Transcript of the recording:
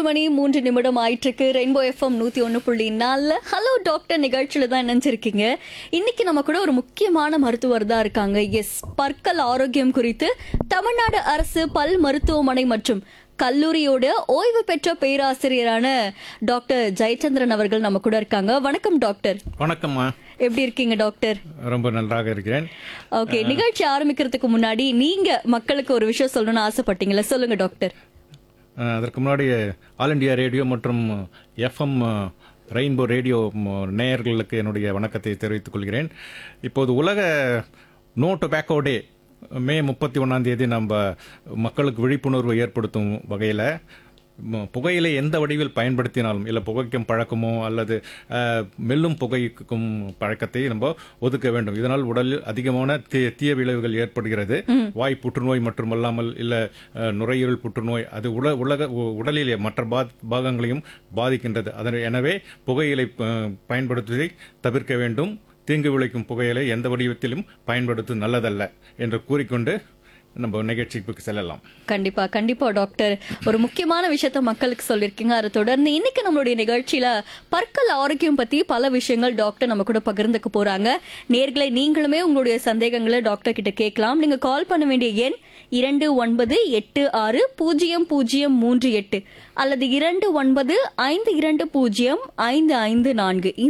மணி மூன்று நிமிடம் ஆயிட்டிருக்கு ரெயின்போ எஃப்எம் நூத்தி ஒன்று புள்ளி நாலுல ஹலோ டாக்டர் நிகழ்ச்சியில தான் நினைச்சிருக்கீங்க இன்னைக்கு நம்ம கூட ஒரு முக்கியமான மருத்துவர் தான் இருக்காங்க எஸ் பற்கள் ஆரோக்கியம் குறித்து தமிழ்நாடு அரசு பல் மருத்துவமனை மற்றும் கல்லூரியோட ஓய்வு பெற்ற பேராசிரியரான டாக்டர் ஜெயச்சந்திரன் அவர்கள் நம்ம கூட இருக்காங்க வணக்கம் டாக்டர் வணக்கம்மா எப்படி இருக்கீங்க டாக்டர் ரொம்ப நன்றாக இருக்கிறேன் ஓகே நிகழ்ச்சி ஆரம்பிக்கிறதுக்கு முன்னாடி நீங்க மக்களுக்கு ஒரு விஷயம் சொல்லணும்னு ஆசைப்பட்டீங்களா சொல்லுங்க டாக்டர் அஹ், அதற்கு முன்னாடி ஆல் இண்டியா ரேடியோ மற்றும் எஃப்எம் ரெயின்போ ரேடியோ ம், நேயர்களுக்கு என்னுடைய வணக்கத்தை தெரிவித்துக் கொள்கிறேன் இப்போது உலக நோ டொபாக்கோ டே மே முப்பத்தி ஒன்றாம் தேதி நம்ம மக்களுக்கு விழிப்புணர்வு ஏற்படுத்தும் வகையில் புகையிலை எந்த வடிவில் பயன்படுத்தினாலும் இல்லை புகைக்கும் பழக்கமோ அல்லது அஹ், மெல்லும் புகைக்கும் பழக்கத்தை நம்ம ஒதுக்க வேண்டும் இதனால் உடலில் அதிகமான தீ- தீய விளைவுகள் ஏற்படுகிறது வாய் புற்றுநோய் மற்றும் அல்லாமல் இல்லை அஹ், நுரையீரல் புற்றுநோய் அது உல உலக உ- உடலிலே மற்ற பா- பாகங்களையும் பாதிக்கின்றது அதனை எனவே புகையிலை அஹ், பயன்படுத்துவதை தவிர்க்க வேண்டும் தீங்கு விளைக்கும் புகையிலை எந்த வடிவத்திலும் பயன்படுத்துவது நல்லதல்ல என்று கூறிக்கொண்டு நம்ம நிகழ்ச்சிக்கு செல்லலாம் கண்டிப்பா கண்டிப்பா டாக்டர் ஒரு முக்கியமான விஷயத்த மக்களுக்கு சொல்லிருக்கீங்க அதை தொடர்ந்து இன்னைக்கு நம்மளுடைய நிகழ்ச்சியில பற்கள் ஆரோக்கியம் பத்தி பல விஷயங்கள் டாக்டர் நம்ம கூட பகிர்ந்துக்க போறாங்க நேர்களை நீங்களுமே உங்களுடைய சந்தேகங்களை டாக்டர் கிட்ட கேட்கலாம் நீங்க கால் பண்ண வேண்டிய எண் இரண்டு ஒன்பது எட்டு ஆறு பூஜ்ஜியம் பூஜ்ஜியம் மூன்று எட்டு அல்லது இரண்டு ஒன்பது ஐந்து இரண்டு பூஜ்ஜியம் ஐந்து ஐந்து நான்கு